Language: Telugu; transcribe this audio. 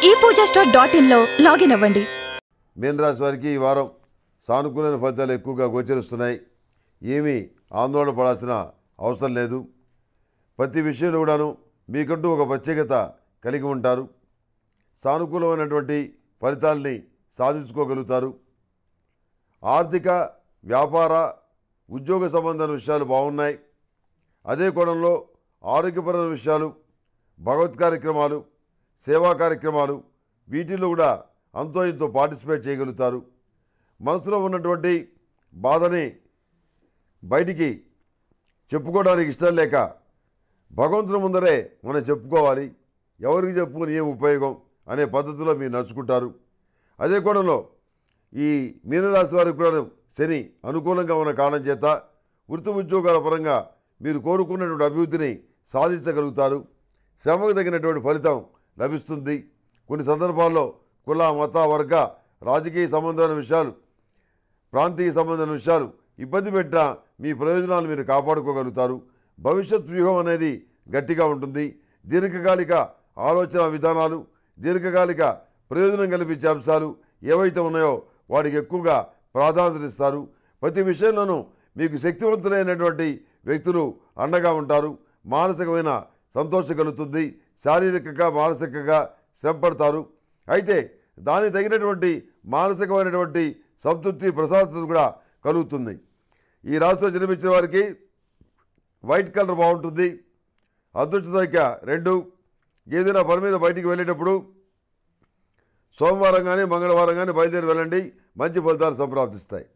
ఈ పూజా స్టోర్ డాట్ ఇన్లో లాగిన్ అవ్వండి మీనరాశి వారికి ఈ వారం సానుకూలమైన ఫలితాలు ఎక్కువగా గోచరిస్తున్నాయి ఏమీ ఆందోళన పడాల్సిన అవసరం లేదు ప్రతి విషయంలో కూడాను మీకంటూ ఒక ప్రత్యేకత కలిగి ఉంటారు సానుకూలమైనటువంటి ఫలితాల్ని సాధించుకోగలుగుతారు ఆర్థిక వ్యాపార ఉద్యోగ సంబంధమైన విషయాలు బాగున్నాయి అదే కోణంలో ఆరోగ్యపరమైన విషయాలు భగవత్ కార్యక్రమాలు సేవా కార్యక్రమాలు వీటిల్లో కూడా అంతో ఇంతో పార్టిసిపేట్ చేయగలుగుతారు మనసులో ఉన్నటువంటి బాధని బయటికి చెప్పుకోవడానికి ఇష్టం లేక భగవంతుని ముందరే మనం చెప్పుకోవాలి ఎవరికి చెప్పుకుని ఏం ఉపయోగం అనే పద్ధతిలో మీరు నడుచుకుంటారు అదే కోణంలో ఈ మీనరాశి వారికి కూడా శని అనుకూలంగా ఉన్న కారణం చేత వృత్తి ఉద్యోగాల పరంగా మీరు కోరుకున్నటువంటి అభివృద్ధిని సాధించగలుగుతారు శ్రమకు తగినటువంటి ఫలితం లభిస్తుంది కొన్ని సందర్భాల్లో కుల మత వర్గ రాజకీయ సంబంధమైన విషయాలు ప్రాంతీయ సంబంధమైన విషయాలు ఇబ్బంది పెట్టినా మీ ప్రయోజనాలు మీరు కాపాడుకోగలుగుతారు భవిష్యత్ వ్యూహం అనేది గట్టిగా ఉంటుంది దీర్ఘకాలిక ఆలోచన విధానాలు దీర్ఘకాలిక ప్రయోజనం కల్పించే అంశాలు ఏవైతే ఉన్నాయో వాటికి ఎక్కువగా ప్రాధాన్యత ఇస్తారు ప్రతి విషయంలోనూ మీకు శక్తివంతులైనటువంటి వ్యక్తులు అండగా ఉంటారు మానసికమైన సంతోషం కలుగుతుంది శారీరకంగా మానసికంగా శ్రమపడతారు అయితే దానికి తగినటువంటి మానసికమైనటువంటి సంతృప్తి ప్రశాంతత కూడా కలుగుతుంది ఈ రాశిలో జన్మించిన వారికి వైట్ కలర్ బాగుంటుంది అదృష్ట సంఖ్య రెండు ఏదైనా పని మీద బయటికి వెళ్ళేటప్పుడు సోమవారం కానీ మంగళవారం కానీ బయలుదేరి వెళ్ళండి మంచి ఫలితాలు సంప్రాప్తిస్తాయి